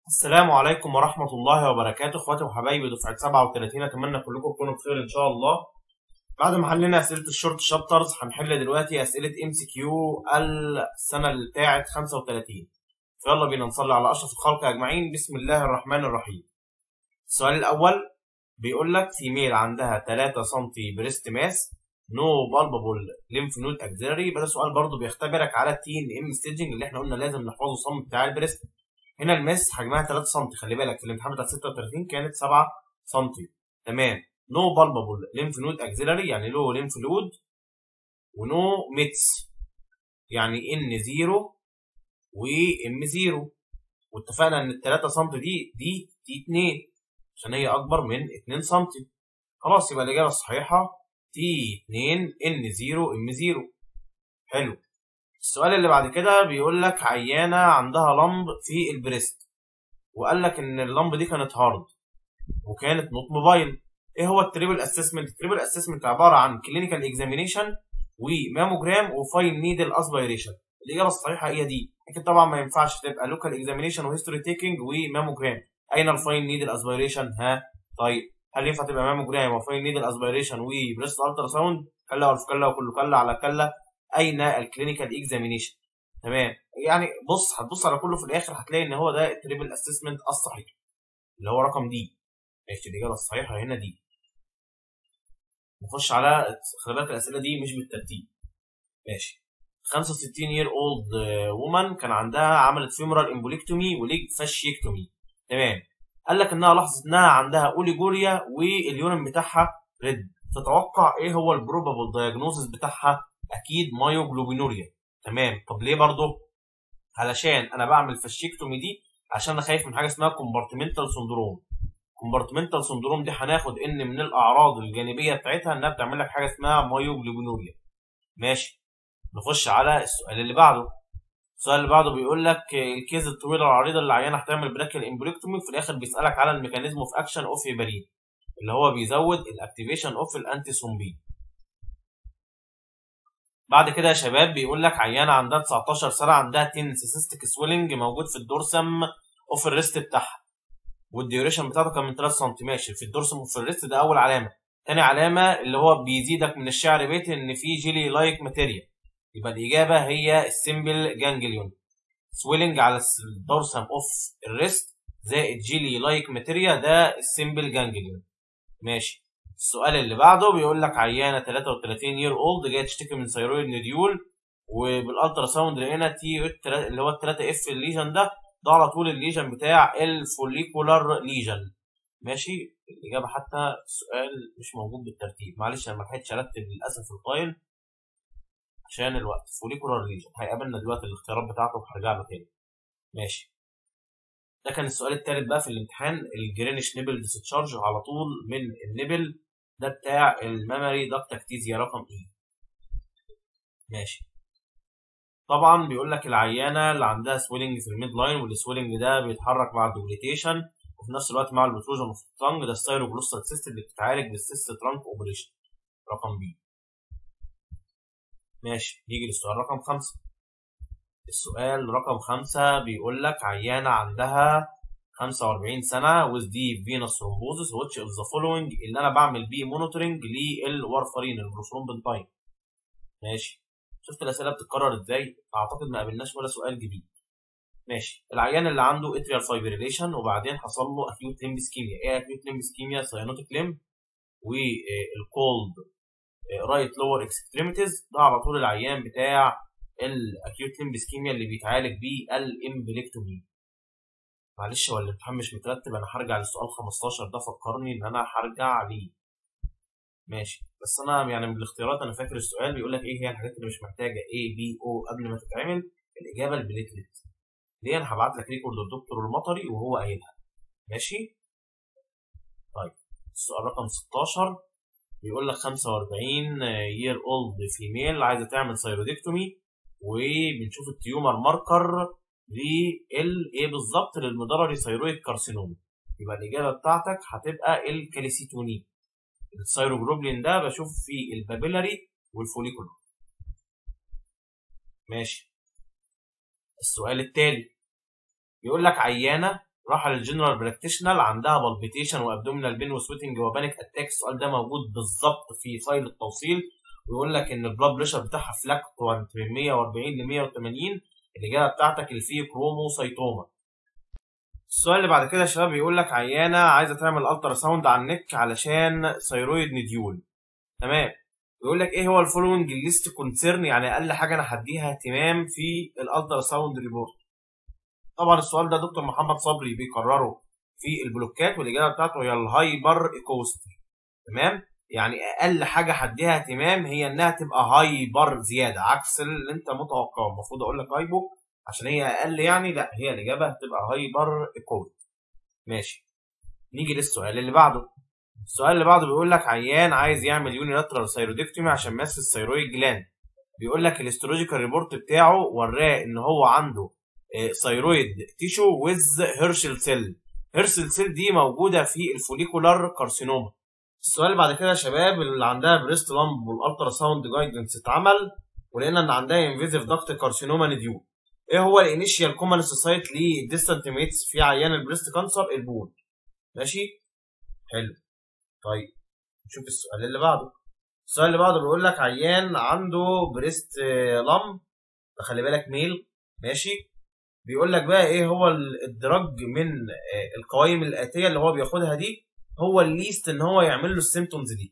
السلام عليكم ورحمة الله وبركاته اخواتي وحبايبي دفعة 37 اتمنى كلكم تكونوا بخير ان شاء الله بعد ما حلينا اسئلة الشورت شابترز هنحل دلوقتي اسئلة ام سي كيو السنة بتاعة 35 فيلا بينا نصلي على اشرف الخلق اجمعين بسم الله الرحمن الرحيم السؤال الاول بيقول لك فيميل عندها 3 سم بريست ماس نو بالبابل ليمف نود اكزيلري يبقى ده سؤال برضه بيختبرك على التي ان ام ستيجنج اللي احنا قلنا لازم نحفظه صم بتاع البريست هنا الماس حجمها 3 سم خلي بالك في الامتحان بتاع 36 كانت 7 سم تمام نو بالبابل ليمف نود اكزيلري يعني له ليمف نود ونو ميتس يعني ان 0 وام 0 واتفقنا ان ال 3 سم دي دي تي 2 عشان هي اكبر من 2 سم خلاص يبقى الاجابه الصحيحه تي 2 ان 0 ام 0 حلو السؤال اللي بعد كده بيقول لك عيانه عندها لمب في البريست وقال لك ان اللمب دي كانت هارد وكانت نوت موبايل ايه هو التريبل اسسمنت التريبل اسسمنت عباره عن كلينيكال اكزامينيشن وماموجرام وفاين نيدل اسبيريشن الاجابه الصحيحه هي دي لكن طبعا ما ينفعش تبقى لوكال اكزامينيشن وهيستوري تيكينج وماموجرام اين الفاين نيدل اسبيريشن ها طيب هل ينفع تبقى ماموجرام وفاين نيدل اسبيريشن وبريست الترا ساوند كلا والف كلا وكله كلا على كلا اين الكلينيكال اكزامينيشن تمام يعني بص هتبص على كله في الاخر هتلاقي ان هو ده التريبل اسسمنت الصحيح اللي هو رقم دي ماشي الاجابه الصحيحه هنا دي نخش على خلي بالك الاسئله دي مش بالترتيب ماشي 65 year old woman كان عندها عملت فيمورال امبوليكتومي وليج فاشيكتومي تمام قال لك انها لاحظت انها عندها اوليجوريا واليورين بتاعها ريد تتوقع ايه هو البروبابل دايجنوزس بتاعها اكيد مايوجلوبينوريا تمام طب ليه برضه علشان انا بعمل فاشيكتومي دي عشان انا خايف من حاجه اسمها كومبارتمنتال سندروم كومبارتمنتال سندروم دي هناخد ان من الاعراض الجانبيه بتاعتها انها بتعمل لك حاجه اسمها مايوجلوبينوريا ماشي نخش على السؤال اللي بعده السؤال اللي بعده بيقول لك الكيز الطويله العريضه اللي العيانه هتعمل براكيال امبوليكتومي في الاخر بيسالك على الميكانيزم اوف اكشن اوف هيبرين اللي هو بيزود الاكتيفيشن اوف الانتي ثرومبين بعد كده يا شباب بيقول لك عيانه عندها 19 سنه عندها تين سيستيك سويلنج موجود في الدورسم اوف الريست بتاعها والديوريشن بتاعته كان من 3 سم ماشي في الدورسم اوف الريست ده اول علامه تاني علامه اللي هو بيزيدك من الشعر بيت ان في جيلي لايك ماتيريال يبقى الاجابه هي السيمبل جانجليون سويلنج على الدورسم اوف الريست زائد جيلي لايك ماتيريال ده السيمبل جانجليون ماشي السؤال اللي بعده بيقول لك عيانه 33 يير اولد جايه تشتكي من ثيرويد نوديول وبالالترا ساوند لقينا تي اللي هو ال 3 اف الليجن ده ده على طول الليجن بتاع الفوليكولار ليجن ماشي الاجابه حتى السؤال مش موجود بالترتيب معلش انا ما لحقتش ارتب للاسف الفايل عشان الوقت فوليكولار ليجن هيقابلنا دلوقتي الاختيارات بتاعته وهرجع له تاني ماشي ده كان السؤال التالت بقى في الامتحان الجرينش نيبل ديسشارج على طول من النبل ده بتاع الميموري داكتاكتيزيا رقم اي ماشي طبعا بيقول لك العيانه اللي عندها سويلنج في الميد لاين والسويلنج ده بيتحرك مع الدوبليتيشن وفي نفس الوقت مع البروتروجن في التانج ده السايروجلوستال سيست اللي بتتعالج بالسيست ترانك اوبريشن رقم بي ماشي نيجي للسؤال رقم خمسة السؤال رقم خمسة بيقول لك عيانة عندها 45 سنة with deep venous thrombosis which of the following اللي أنا بعمل بيه مونيتورنج للورفرين البروثرومبين ماشي شفت الأسئلة بتتكرر إزاي؟ أعتقد ما قابلناش ولا سؤال جديد ماشي العيان اللي عنده اتريال فايبريليشن وبعدين حصل له اكيوت ليمب اسكيميا ايه اكيوت ليمب اسكيميا ساينوتيك ليمب والكولد رايت لور اكستريميتيز ده على طول العيان بتاع الاكيوت ليمب اسكيميا اللي بيتعالج بيه الامبليكتومي معلش هو الامتحان مش مترتب انا هرجع للسؤال 15 ده فكرني ان انا هرجع ليه ماشي بس انا يعني من الاختيارات انا فاكر السؤال بيقول لك ايه هي الحاجات اللي مش محتاجه اي بي او قبل ما تتعمل الاجابه البليتلت دي انا هبعت لك ريكورد الدكتور المطري وهو قايلها ماشي طيب السؤال رقم 16 بيقول لك 45 يير اولد فيميل عايزه تعمل ثايرودكتومي وبنشوف التيومر ماركر لل ايه بالظبط للمدرري ثيرويد كارسينوم يبقى الاجابه بتاعتك هتبقى الكاليسيتونين الثيروجلوبلين ده بشوف فيه البابيلاري والفوليكولر ماشي السؤال التالي بيقول لك عيانه راح للجنرال براكتيشنال عندها بالبيتيشن وابدومينال بين وسويتنج وبانيك اتاك السؤال ده موجود بالظبط في فايل التوصيل ويقول لك ان البلاد بريشر بتاعها فلاكتوانت من 140 ل 180 الاجابه بتاعتك اللي فيه كروموسايتوما السؤال اللي بعد كده يا شباب بيقول لك عيانه عايزه تعمل الترا ساوند على النك علشان ثيرويد نديول تمام بيقول لك ايه هو الفولوينج ليست كونسيرن يعني اقل حاجه انا هديها اهتمام في الالترا ساوند ريبورت طبعا السؤال ده دكتور محمد صبري بيكرره في البلوكات والاجابه بتاعته هي الهايبر ايكوستر تمام يعني اقل حاجه هديها اهتمام هي انها تبقى هايبر زياده عكس اللي انت متوقعه المفروض اقول لك هايبو عشان هي اقل يعني لا هي الاجابه هتبقى هايبر ايكوستر ماشي نيجي للسؤال اللي بعده السؤال اللي بعده بيقول لك عيان عايز يعمل يونيلاترال ثايرودكتومي عشان ماس الثيرويد جلاند بيقول لك الاسترولوجيكال ريبورت بتاعه وراه ان هو عنده ثيرويد تيشو ويز هيرشل سيل هيرشل سيل دي موجوده في الفوليكولار كارسينوما السؤال اللي بعد كده يا شباب اللي عندها بريست لامب والالترا ساوند جايدنس اتعمل ولقينا ان عندها انفيزيف داكت كارسينوما نديو ايه هو الانيشيال كومن سايت للديستانت ميتس في عيان البريست كانسر البول ماشي حلو طيب نشوف السؤال اللي بعده السؤال اللي بعده بيقول لك عيان عنده بريست لامب خلي بالك ميل ماشي بيقول لك بقى ايه هو الدرج من القوائم الاتيه اللي هو بياخدها دي هو الليست ان هو يعمل له السيمتومز دي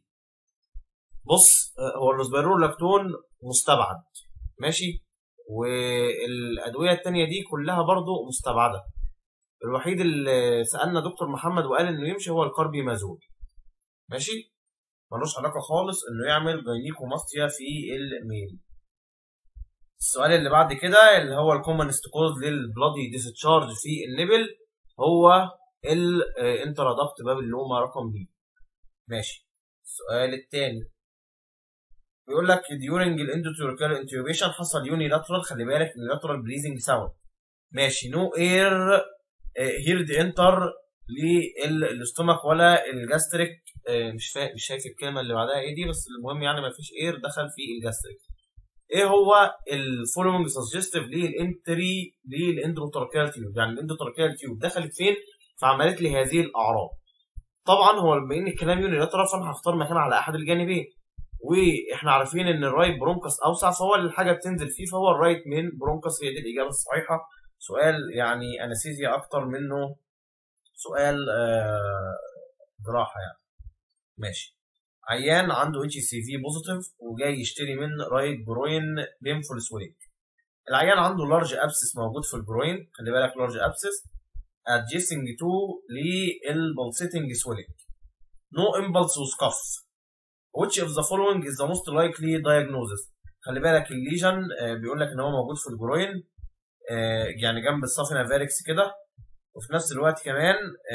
بص هو الروسبيرولاكتون مستبعد ماشي والادويه التانية دي كلها برضو مستبعده الوحيد اللي سالنا دكتور محمد وقال انه يمشي هو الكاربيمازول ماشي ملوش علاقه خالص انه يعمل جاينيكوماستيا في الميل السؤال اللي بعد كده اللي هو الكومنست كوز للبلادي ديسشارج في النبل هو الانترادكت باب اللومه رقم بي ماشي السؤال الثاني بيقول لك during الاندوتوركال انتيوبيشن حصل يوني لاترال خلي بالك يونيلاترال بريزنج ساوند ماشي نو اير هيرد انتر للاستومك ولا الجاستريك مش فا... مش شايف الكلمه اللي بعدها ايه دي بس المهم يعني ما فيش اير دخل في الجاستريك ايه هو الفولوينج سجستيف للانتري للاندوتراكيال تيوب يعني الاندوتراكيال تيوب دخلت فين فعملت لي هذه الاعراض طبعا هو بما ان الكلام يونيلاترال فانا هختار مكان على احد الجانبين واحنا عارفين ان الرايت برونكس اوسع فهو اللي الحاجه بتنزل فيه فهو الرايت من برونكس هي دي الاجابه الصحيحه سؤال يعني انستيزيا اكتر منه سؤال آه جراحه يعني ماشي عيان عنده اتش سي في بوزيتيف وجاي يشتري من رايت بروين بينفول سوينج العيان عنده لارج ابسس موجود في البروين خلي بالك لارج ابسس adjacent to للبلسيتنج سوينج no impulse was cuff which of the following is the most likely diagnosis خلي بالك الليجن بيقول لك ان هو موجود في الجروين يعني جنب الصافنا فاركس كده وفي نفس الوقت كمان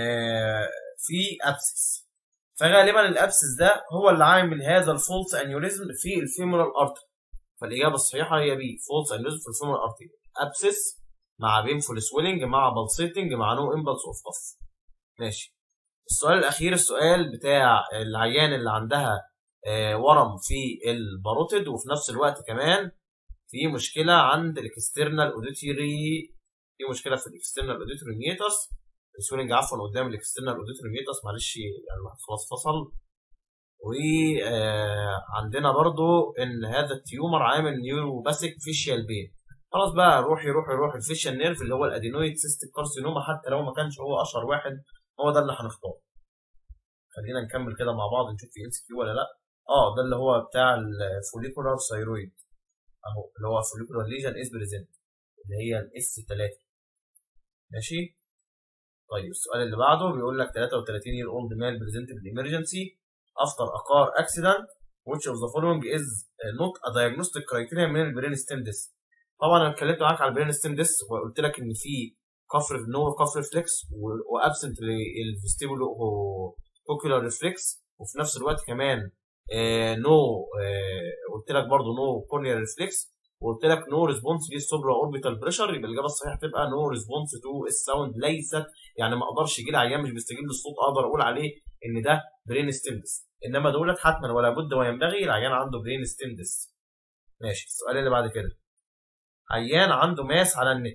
في ابسس فغالبا الابسس ده هو اللي عامل هذا الفولس انيوريزم في الفيمورال ارتري فالاجابه الصحيحه هي بي فولس انيوريزم في الفيمورال ارتري ابسس مع بينفول سويلنج مع بلسيتنج مع نو امبلس اوف قف ماشي السؤال الاخير السؤال بتاع العيان اللي عندها ورم في الباروتيد وفي نفس الوقت كمان في مشكله عند الاكسترنال اوديتوري في مشكله في الاكسترنال اوديتوري ميتس السويلنج عفوا قدام الاكسترنال اوديتوري ميتس معلش يعني خلاص فصل وعندنا برضو ان هذا التيومر عامل نيوروباسيك فيشيال بين خلاص بقى روحي روحي روحي الفيشيال نيرف اللي هو الادينويد سيستيك كارسينوما حتى لو ما كانش هو اشهر واحد هو ده اللي هنختاره خلينا نكمل كده مع بعض نشوف في ال كيو ولا لا اه ده اللي هو بتاع الفوليكولار ثايرويد اهو اللي هو فوليكولار ليجن از بريزنت اللي هي الاس 3 ماشي طيب السؤال اللي بعده بيقول لك 33 year old male presented with emergency after a car accident which of the following is not a diagnostic criteria من البرين ستيم ديس طبعا انا اتكلمت معاك على البرين ستيم ديس وقلت لك ان في كفر نو كفر ريفلكس وابسنت للفيستيبولو اوكيولار ريفلكس وفي نفس الوقت كمان آه نو آه قلت لك برضو نو كورنيال ريفلكس وقلت لك نو ريسبونس للسوبرا اوربيتال بريشر يبقى الاجابه الصحيحه تبقى نو ريسبونس تو الساوند ليست يعني ما اقدرش يجي لي عيان مش بيستجيب للصوت اقدر اقول عليه ان ده برين ستيمدس انما دولت حتما ولا بد وينبغي العيان عنده برين ستيمدس ماشي السؤال اللي بعد كده عيان عنده ماس على النك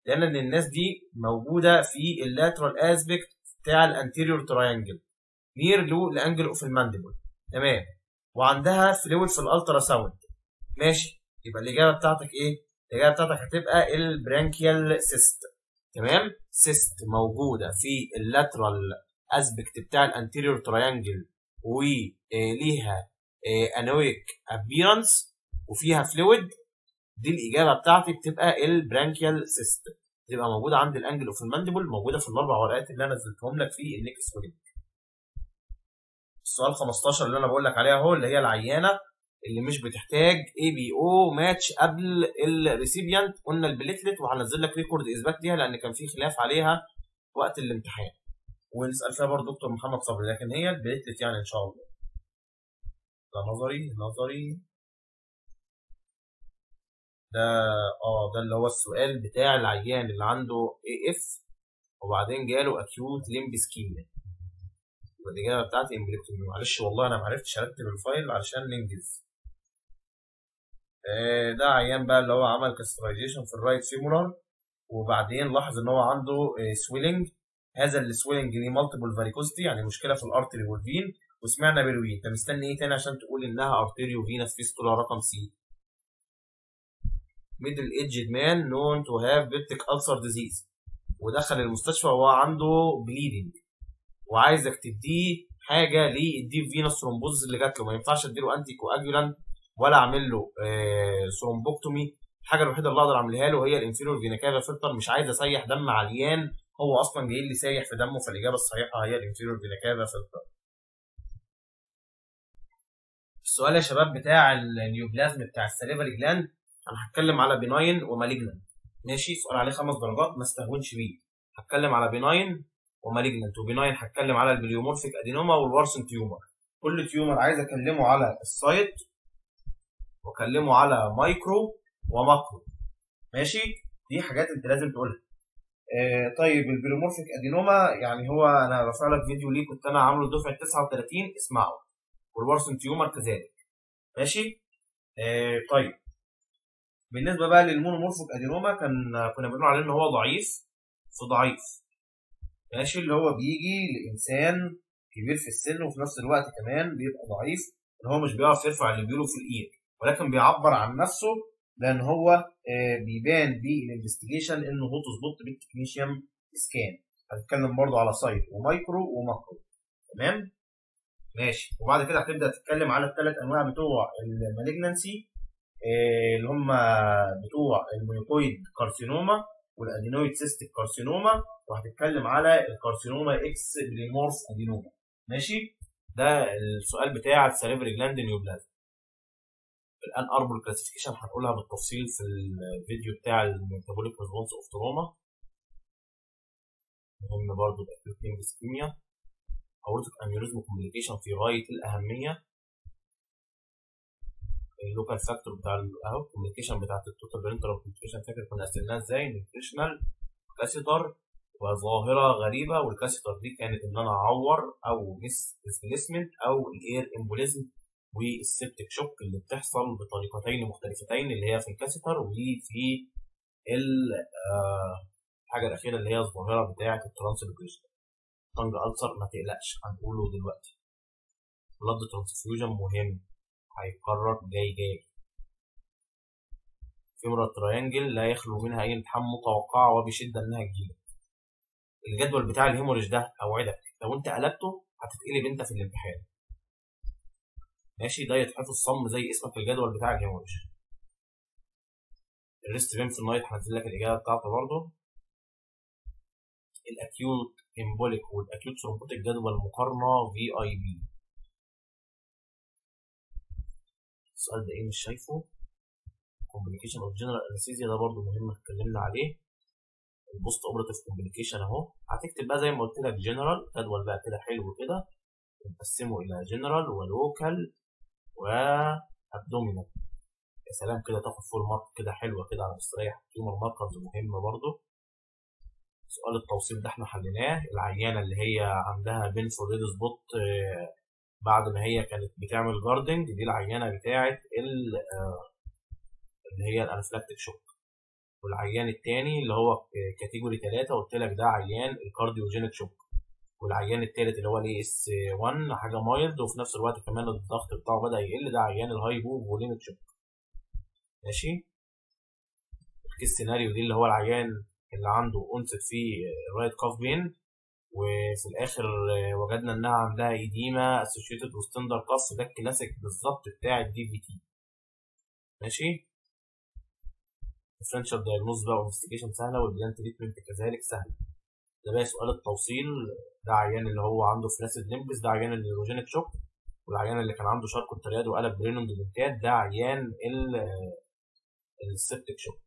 لان إن الناس دي موجوده في اللاترال اسبكت بتاع الانتيريور تراينجل نير لو الانجل اوف المانديبل تمام وعندها فلويد في الالترا ساوند ماشي يبقى الاجابه بتاعتك ايه الاجابه بتاعتك هتبقى البرانكيال سيست تمام سيست موجوده في اللاترال اسبكت بتاع الانتيريور تراينجل وليها انويك ابيرنس وفيها فلويد دي الاجابه بتاعتي بتبقى البرانكيال سيست تبقى موجوده عند الانجل اوف المانديبل موجوده في الاربع ورقات اللي انا نزلتهم لك في النكس ولينك السؤال 15 اللي انا بقول لك عليها اهو اللي هي العيانه اللي مش بتحتاج اي بي او ماتش قبل الريسيبيانت قلنا البليتلت وهنزل لك ريكورد اثبات ليها لان كان في خلاف عليها وقت الامتحان ونسال فيها برضه دكتور محمد صبري لكن هي البليتلت يعني ان شاء الله ده نظري نظري ده اه ده اللي هو السؤال بتاع العيان اللي عنده اي اف وبعدين جاله اكيوت ليمب سكيميا والاجابه بتاعتي امبليكتومي معلش والله انا ما عرفتش ارتب الفايل علشان ننجز آه ده عيان بقى اللي هو عمل كاسترايزيشن في الرايت فيمورال وبعدين لاحظ ان هو عنده آه سويلنج هذا السويلنج ليه مالتيبل فاريكوستي يعني مشكله في الارتري والفين وسمعنا بيروين انت مستني ايه تاني عشان تقول انها ارتيريو فينس فيستولا رقم سي ميدل ايدجد مان نون تو هاف بيبتيك ألسر ديزيز ودخل المستشفى وهو عنده بليدنج وعايزك تديه حاجه للديب فينس ثرومبوزس اللي جات له ما ينفعش اديله انتي كواجولانت ولا اعمل له آه ثرومبوكتومي الحاجه الوحيده اللي اقدر اعملها له هي الانفيرور فينا كافا فلتر مش عايز اسيح دم عيان هو اصلا جاي لي سايح في دمه فالاجابه الصحيحه هي الانفيرور فينا كافا فلتر السؤال يا شباب بتاع النيوبلازم بتاع السليفري جلاند انا هتكلم على بيناين ومالجنانت ماشي سؤال عليه خمس درجات ما استهونش بيه هتكلم على بيناين ومالجنانت وبيناين هتكلم على البليومورفيك ادينوما والوارسن تيومر كل تيومر عايز اكلمه على السايت واكلمه على مايكرو وماكرو ماشي دي حاجات انت لازم تقولها آه طيب البليومورفيك ادينوما يعني هو انا رافع لك فيديو ليه كنت انا عامله دفعه 39 اسمعه والوارسن تيومر كذلك ماشي آه طيب بالنسبه بقى للمونومورفيك ادينوما كان كنا بنقول عليه ان هو ضعيف في ضعيف ماشي اللي هو بيجي لانسان كبير في السن وفي نفس الوقت كمان بيبقى ضعيف ان هو مش بيعرف يرفع اللي بيقوله في الايد ولكن بيعبر عن نفسه لان هو آه بيبان بالانفستيجيشن انه هو تظبط بالتكنيشيوم سكان هتتكلم برضو على سايت ومايكرو وماكرو تمام ماشي وبعد كده هتبدا تتكلم على الثلاث انواع بتوع المالجنسي آه اللي هم بتوع الميوكويد كارسينوما والادينويد سيستيك كارسينوما وهتتكلم على الكارسينوما اكس بليمورف ادينوما ماشي ده السؤال بتاع السليفري جلاند نيوبلازم الان اربل كلاسيفيكيشن هنقولها بالتفصيل في الفيديو بتاع الميتابوليك ريسبونس اوف تروما مهم برضه الاكيوت اسكيميا اورتيك انيوريزم كوميونيكيشن في غايه الاهميه اللوكال فاكتور بتاع اهو الكوميونيكيشن بتاعت التوتال برينتال كوميونيكيشن فاكر كنا قسمناها ازاي نيوتريشنال كاسيتر وظاهره غريبه والكاسيتر دي كانت ان انا اعور او مس ديسبيسمنت او الاير امبوليزم والسبتك شوك اللي بتحصل بطريقتين مختلفتين اللي هي في الكاسيتر وفي الحاجه الاخيره اللي هي الظاهره بتاعه الترانسلوكيشن طنج ألسر ما تقلقش هنقوله دلوقتي بلاد ترانسفيوجن مهم هيتكرر جاي جاي فيمورال تراينجل لا يخلو منها اي التحام متوقعه وبشده انها تجيلك الجدول بتاع الهيموريج ده اوعدك لو انت قلبته هتتقلب انت في الامتحان ماشي ده يتحفظ صم زي اسمك في الجدول بتاع الهيموريج الريست بين في النايت هنزل لك الاجابه بتاعته برضه الاكيوت امبوليك والاكيوت ثرومبوتيك جدول مقارنه في اي بي السؤال ده ايه مش شايفه كومبليكيشن اوف جنرال انستيزيا ده برضه مهم اتكلمنا عليه البوست اوبراتيف كومبليكيشن اهو هتكتب بقى زي ما قلت لك جنرال جدول بقى كده حلو كده نقسمه الى جنرال ولوكال وابدومينال يا سلام كده تاخد فول مارك كده حلوه كده على مستريح تيومر ماركرز مهمه برضه سؤال التوصيل ده احنا حليناه العيانه اللي هي عندها بينفول ريد سبوت بعد ما هي كانت بتعمل جاردنج دي العينه بتاعه اللي هي الانفلاكتيك شوك والعيان التاني اللي هو كاتيجوري 3 قلت لك ده عيان الكارديوجينيك شوك والعيان التالت اللي هو الاي اس 1 حاجه مايلد وفي نفس الوقت كمان الضغط بتاعه بدا يقل ده عيان الهايبو فوليميك شوك ماشي الكيس سيناريو دي اللي هو العيان اللي عنده انست فيه رايت كاف بين وفي الاخر وجدنا انها عندها ايديما اسوشيتد وستندر كاس ده الكلاسيك بالظبط بتاع الدي في تي ماشي الديفرنشال دايجنوز بقى وانفستيجيشن سهله والبلان تريتمنت كذلك سهل ده بقى سؤال التوصيل ده عيان اللي هو عنده فلاسيد ليمبس ده عيان النيوروجينيك شوك والعيان اللي كان عنده شاركو الترياد وقلب برينوم ديمنتات ده عيان السبتك شوك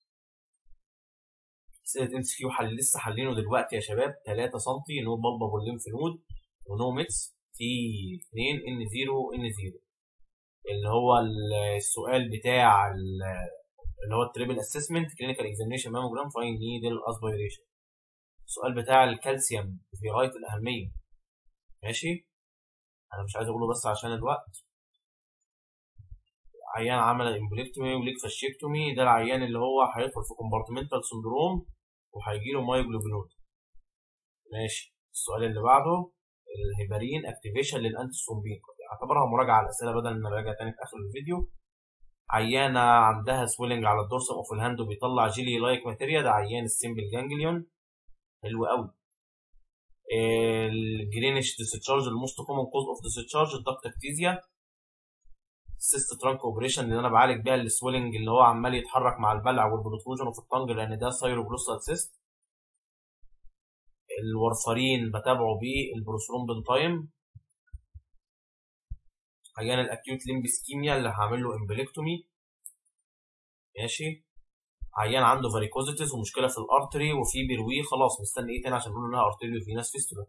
سيرة ام سي كيو حل لسه حلينه دلوقتي يا شباب 3 سم نو بالبابل ليمف نود ونو ميتس تي 2 ان 0 ان 0 اللي هو السؤال بتاع اللي هو التريبل اسسمنت كلينيكال اكزامينشن ماموجرام فاين نيدل اسبيريشن السؤال بتاع الكالسيوم في غايه الاهميه ماشي انا مش عايز اقوله بس عشان الوقت عيان عمل امبوليكتومي وليك فاشيكتومي ده العيان اللي هو هيدخل في كومبارتمنتال سندروم وهيجي له مايوجلوبينوت ماشي السؤال اللي بعده الهيبارين اكتيفيشن للانتي ثرومبين اعتبرها مراجعه على الاسئله بدل ما راجع تاني في اخر الفيديو عيانه عندها سويلنج على الدورسم اوف الهاند وبيطلع جيلي لايك ماتيريال ده عيان السيمبل جانجليون حلو قوي الجرينش ديسشارج الموست كومن كوز اوف ديسشارج الدكتكتيزيا السيست ترانك اوبريشن اللي انا بعالج بيها السويلنج اللي هو عمال يتحرك مع البلع والبروتروجن في الطنج لان ده سايروجلوسال سيست الورفارين بتابعه بيه البروسرومبين تايم عيان الاكيوت ليمبسكيميا اللي هعمل له امبليكتومي ماشي عيان عنده فاريكوزيتيز ومشكله في الارتري وفي بيروي خلاص مستني ايه تاني عشان نقول انها ارتريو فيناس فيستولا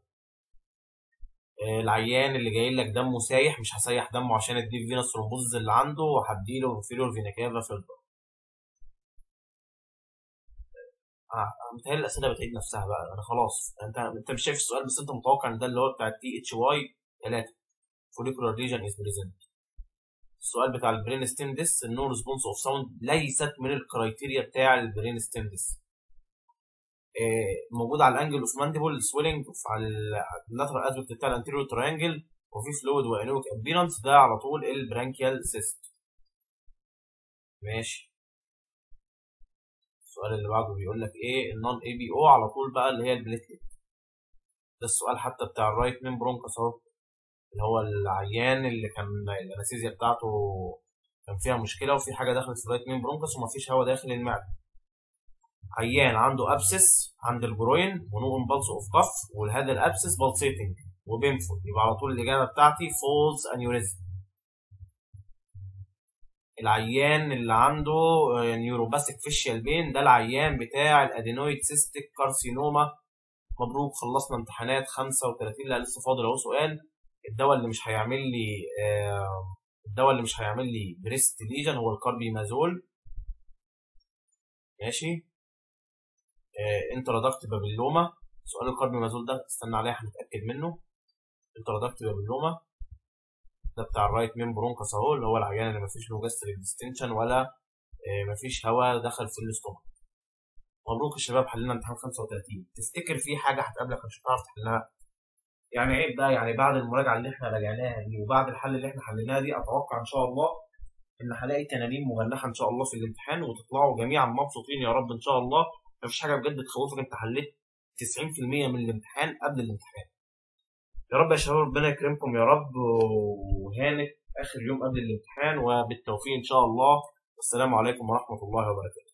العيان اللي جاي لك دمه سايح مش هسيح دمه عشان اديه فيناس ثرومبوزز اللي عنده وهديله انفيريور فينا كافا فلتر اه متهيألي الاسئله بتعيد نفسها بقى انا خلاص انت انت مش شايف السؤال بس انت متوقع ان ده اللي هو بتاع تي اتش واي 3 فوليكولار ريجن از بريزنت السؤال بتاع البرين ستيم ديس النو ريسبونس اوف ساوند ليست من الكرايتيريا بتاع البرين ستيم ديس موجود على الانجل اوف مانديبل سويلنج على اللاترال اسبكت بتاع الانتيريور تريانجل وفي فلويد وانويك ابيرنس ده على طول البرانكيال سيست ماشي السؤال اللي بعده بيقول لك ايه النون اي بي او على طول بقى اللي هي البليتلت ده السؤال حتى بتاع الرايت مين برونكس اهو اللي هو العيان اللي كان الانستيزيا بتاعته كان فيها مشكله وفي حاجه دخلت في الرايت مين برونكس ومفيش هواء داخل المعده عيان عنده ابسس عند الجروين ونو امبلس اوف كف والهذا الابسس بالسيتنج وبينفول يبقى على طول الاجابه بتاعتي فولز انيوريزم العيان اللي عنده نيوروباثيك فيشيال بين ده العيان بتاع الادينويد سيستيك كارسينوما مبروك خلصنا امتحانات 35 لا لسه فاضل اهو سؤال الدواء اللي مش هيعمل لي الدواء اللي مش هيعمل لي بريست ليجن هو الكاربيمازول ماشي انترادكت بابيلوما سؤال الكاربيمازول ده استنى عليه هنتاكد منه انترادكت بابيلوما ده بتاع الرايت مين برونكس اهو اللي هو العيان اللي مفيش له جاستريك ديستنشن ولا مفيش هواء دخل في الاستومك مبروك الشباب حلينا امتحان 35 تفتكر في حاجه هتقابلك مش هتعرف تحلها يعني عيب بقى يعني بعد المراجعه اللي احنا راجعناها دي وبعد الحل اللي احنا حليناها دي اتوقع ان شاء الله ان هلاقي تنانين مغلحه ان شاء الله في الامتحان وتطلعوا جميعا مبسوطين يا رب ان شاء الله مفيش حاجه بجد تخوفك انت حليت 90% من الامتحان قبل الامتحان يا رب يا شباب ربنا يكرمكم يا رب وهانت اخر يوم قبل الامتحان وبالتوفيق ان شاء الله والسلام عليكم ورحمه الله وبركاته